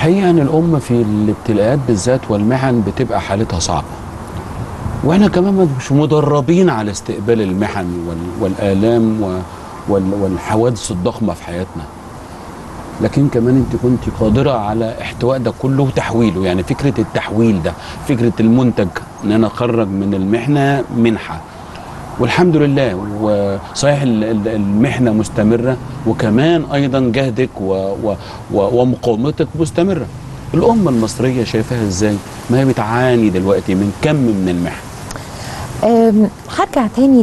الحقيقه ان الام في الابتلاءات بالذات والمحن بتبقى حالتها صعبه واحنا كمان مش مدربين على استقبال المحن وال- والالام و- وال- والحوادث الضخمه في حياتنا لكن كمان انت كنت قادره على احتواء ده كله وتحويله يعني فكره التحويل ده فكره المنتج ان انا اخرج من المحنه منحه والحمد لله وصحيح ال- ال- المحنه مستمره وكمان ايضا جهدك و و و ومقاومتك مستمره الامه المصريه شايفاها ازاي ما هي بتعاني دلوقتي من كم من المحن أم، هرجع تاني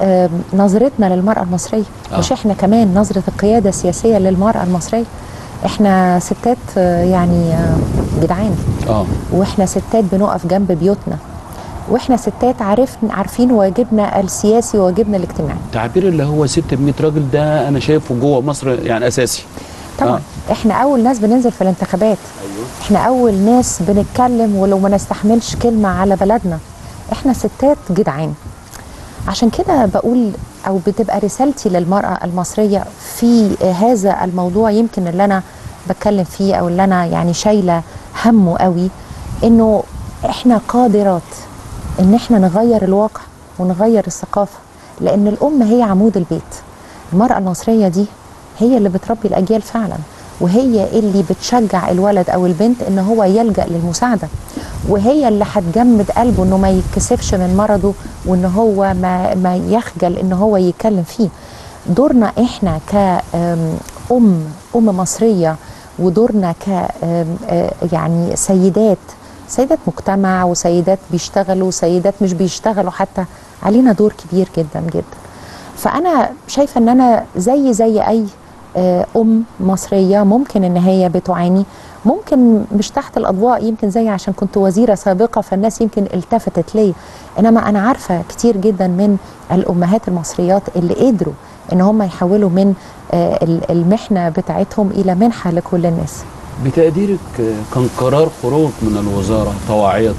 لنظرتنا للمرأة المصرية آه. مش احنا كمان نظرة القيادة السياسية للمرأة المصرية احنا ستات آه، يعني آه، جدعان اه واحنا ستات بنقف جنب بيوتنا واحنا ستات عارفين عارفين واجبنا السياسي وواجبنا الاجتماعي تعبير اللي هو ست ب 100 راجل ده انا شايفه جوه مصر يعني اساسي طبعا آه. احنا اول ناس بننزل في الانتخابات ايوه احنا اول ناس بنتكلم ولو ما نستحملش كلمة على بلدنا احنا ستات جدعان عشان كده بقول او بتبقى رسالتي للمرأة المصرية في هذا الموضوع يمكن اللي انا بتكلم فيه او اللي انا يعني شايلة همه قوي انه احنا قادرات ان احنا نغير الواقع ونغير الثقافة لان الام هي عمود البيت المرأة المصرية دي هي اللي بتربي الاجيال فعلا وهي اللي بتشجع الولد او البنت ان هو يلجا للمساعده وهي اللي هتجمد قلبه انه ما يتكسفش من مرضه وان هو ما ما يخجل ان هو يتكلم فيه دورنا احنا كأم ام ام مصريه ودورنا ك أم، آه، يعني سيدات سيدات مجتمع وسيدات بيشتغلوا وسيدات مش بيشتغلوا حتى علينا دور كبير جدا جدا فانا شايفه ان انا زي زي اي آه، ام مصريه ممكن ان هي بتعاني ممكن مش تحت الاضواء يمكن زي عشان كنت وزيره سابقه فالناس يمكن التفتت ليا انما انا عارفه كتير جدا من الامهات المصريات اللي قدروا ان هم يحولوا من آه، ال- المحنه بتاعتهم الى منحه لكل الناس بتقديرك آه، كان قرار خروج من الوزاره طواعيه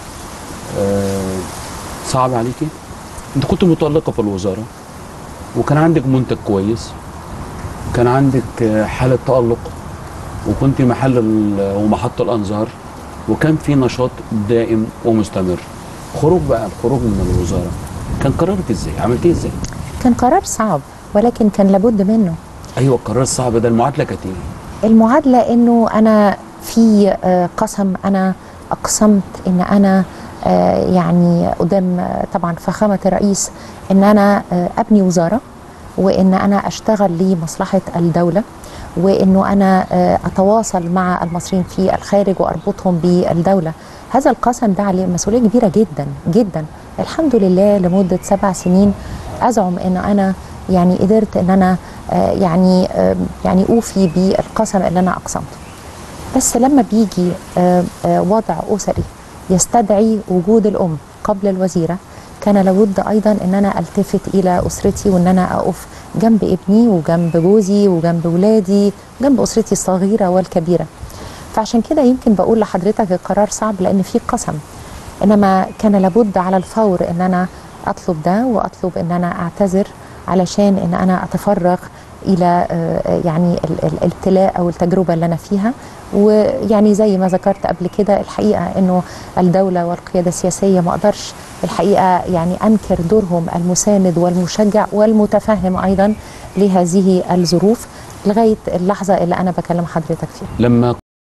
آه، صعب عليكي انت كنت متألقة في الوزارة وكان عندك منتج كويس كان عندك آه، حالة تألق وكنت محل ال- ومحط الأنظار وكان في نشاط دائم ومستمر خروج بقى الخروج من الوزارة كان قرارك ازاي عملتيه ازاي كان قرار صعب ولكن كان لابد منه ايوه القرار الصعب ده المعادلة كانت ايه المعادلة انه انا في آه، قسم انا اقسمت ان انا آه، يعني قدام آه، طبعا فخامة الرئيس ان انا آه، ابني وزارة وان انا اشتغل لمصلحة الدولة وانه انا آه، اتواصل مع المصريين في الخارج واربطهم بالدولة هذا القسم ده عليه مسؤولية كبيرة جدا جدا الحمد لله لمدة سبع سنين ازعم ان انا يعني قدرت ان انا آه، يعني آه، يعني اوفي بالقسم اللي انا اقسمته بس لما بيجي آه، آه، وضع اسري يستدعي وجود الام قبل الوزيره كان لابد ايضا ان انا التفت الى اسرتي وان انا اقف جنب ابني وجنب جوزي وجنب ولادي وجنب اسرتي الصغيره والكبيره فعشان كده يمكن بقول لحضرتك القرار صعب لان في قسم انما كان لابد على الفور ان انا اطلب ده واطلب ان انا اعتذر علشان ان انا اتفرغ الى آه، يعني ال- ال- الابتلاء او التجربه اللي انا فيها ويعني زي ما ذكرت قبل كده الحقيقه انه الدوله والقياده السياسيه ما اقدرش الحقيقه يعني انكر دورهم المساند والمشجع والمتفهم ايضا لهذه الظروف لغايه اللحظه اللي انا بكلم حضرتك فيها لما